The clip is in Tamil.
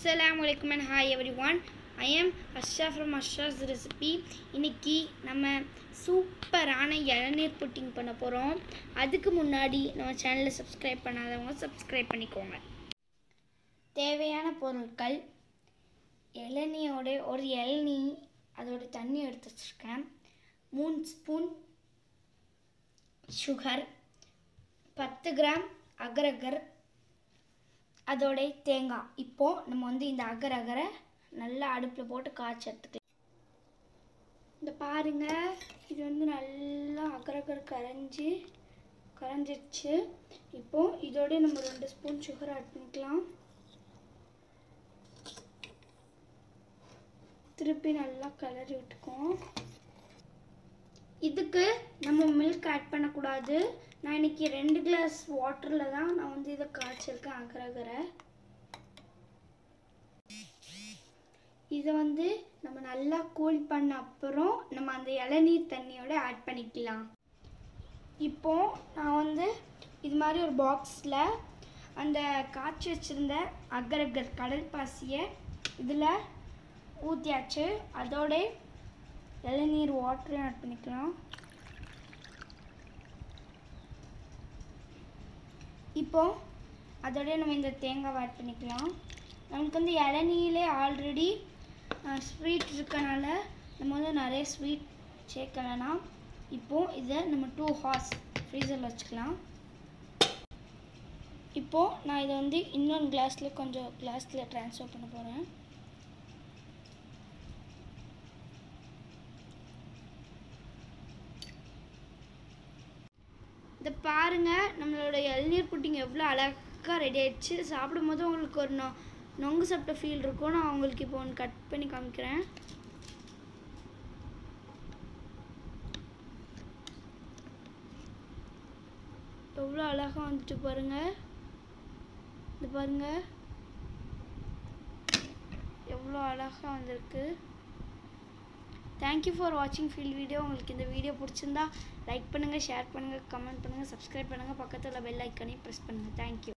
அஸ்ஸலாமு அலைக்கும் and hi everyone I am Asha from Asha's recipe இன்னைக்கு நம்ம சூப்பரான இளநீர் புட்டிங் பண்ண போகிறோம் அதுக்கு முன்னாடி நம்ம சேனலை சப்ஸ்கிரைப் பண்ணாதவங்க சப்ஸ்கிரைப் பண்ணிக்கோங்க தேவையான பொருட்கள் இளநியோட ஒரு இளநீ அதோட தண்ணி எடுத்து வச்சுருக்கேன் மூணு ஸ்பூன் சுகர் பத்து கிராம் அகரகர் அதோட தேங்காய் இப்போ நம்ம வந்து இந்த அகர் அகரை நல்லா அடுப்பில் போட்டு காய்ச்சி எடுத்துக்கலாம் இந்த பாருங்க இது வந்து நல்லா அகர் அகர் கரைஞ்சி கரைஞ்சிருச்சு இப்போ இதோட நம்ம ரெண்டு ஸ்பூன் சுகர் ஆட் பண்ணிக்கலாம் திருப்பி நல்லா கிளறி விட்டுக்குவோம் இதுக்கு நம்ம மில்க் ஆட் பண்ணக்கூடாது நான் இன்னைக்கு ரெண்டு கிளாஸ் வாட்டரில் தான் நான் வந்து இதை காய்ச்சிருக்கேன் அகரகரை இதை வந்து நம்ம நல்லா கூல் பண்ண அப்புறம் நம்ம அந்த இளநீர் தண்ணியோட ஆட் பண்ணிக்கலாம் இப்போ நான் வந்து இது மாதிரி ஒரு பாக்ஸில் அந்த காய்ச்சி வச்சுருந்த அகரகர் கடல் பாசியை இதில் ஊற்றியாச்சு அதோட இளநீர் வாட்டரையும் ஆட் பண்ணிக்கலாம் இப்போ அதோட நம்ம இந்த தேங்காவை ஆட் பண்ணிக்கலாம் நமக்கு வந்து இளநீரிலே ஆல்ரெடி ஸ்வீட் இருக்கனால நம்ம வந்து நிறைய ஸ்வீட் சேர்க்க வேணாம் இப்போது இதை நம்ம டூ ஹார்ஸ் ஃப்ரீசரில் வச்சுக்கலாம் இப்போது நான் இதை வந்து இன்னொன்று கிளாஸில் கொஞ்சம் கிளாஸில் ட்ரான்ஸ்ஃபர் பண்ண போகிறேன் இதை பாருங்க நம்மளோட இளநீர் புட்டிங் எவ்வளோ அழகாக ரெடி ஆயிடுச்சு சாப்பிடும் போது உங்களுக்கு ஒரு நொ நொங்கு சாப்பிட்ட ஃபீல் இருக்கும் நான் உங்களுக்கு இப்போ ஒன்று கட் பண்ணி காமிக்கிறேன் எவ்வளோ அழகாக வந்துட்டு பாருங்க இது பாருங்க எவ்வளோ அழகாக வந்திருக்கு தேங்க்யூ ஃபார் வாட்சிங் ஃபீல் வீடியோ உங்களுக்கு இந்த வீடியோ பிடிச்சிருந்தா லைக் பண்ணுங்கள் ஷேர் பண்ணுங்கள் கமெண்ட் பண்ணுங்கள் சப்ஸ்கிரைப் பண்ணுங்கள் பக்கத்தில் பெல் ஐக்கனையும் ப்ரெஸ் பண்ணுங்கள் தேங்க்யூ